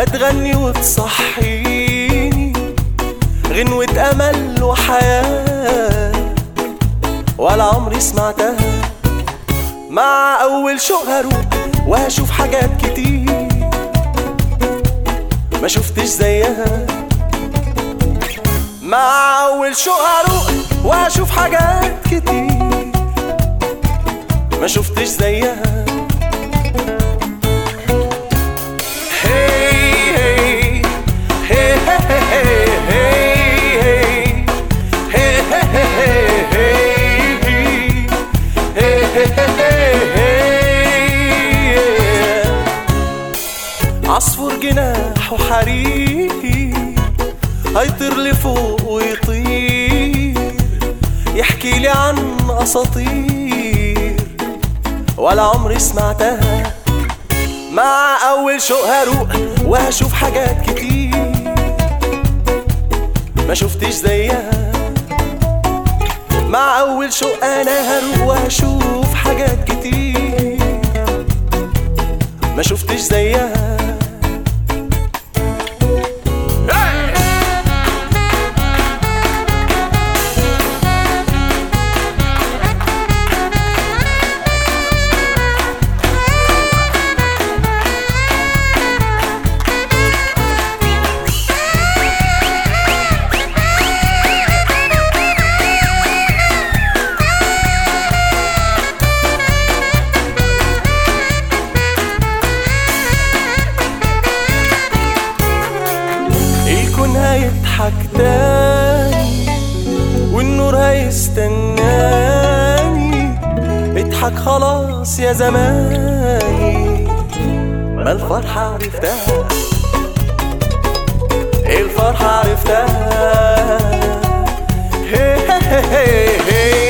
هتغني وتصحيني غنوة أمل وحياة ولا عمري سمعتها مع أول شوق هروح وهشوف حاجات كتير ما شفتش زيها مع أول شوق هروح وهشوف حاجات كتير ما شفتش زيها هي هي هي هي عصفور جناح وحرير هيطير لفوق ويطير يحكي لي عن اساطير ولا عمري سمعتها مع اول شوق هروق وهشوف حاجات كتير ما شفتش زيها مع اول شوق انا هروق وهشوف حاجات كتير ما شفتش زيها الكون هيضحك تاني والنور هيستناني اضحك خلاص يا زماني ما الفرحة عرفتها الفرحة عرفتها هي هي هي هي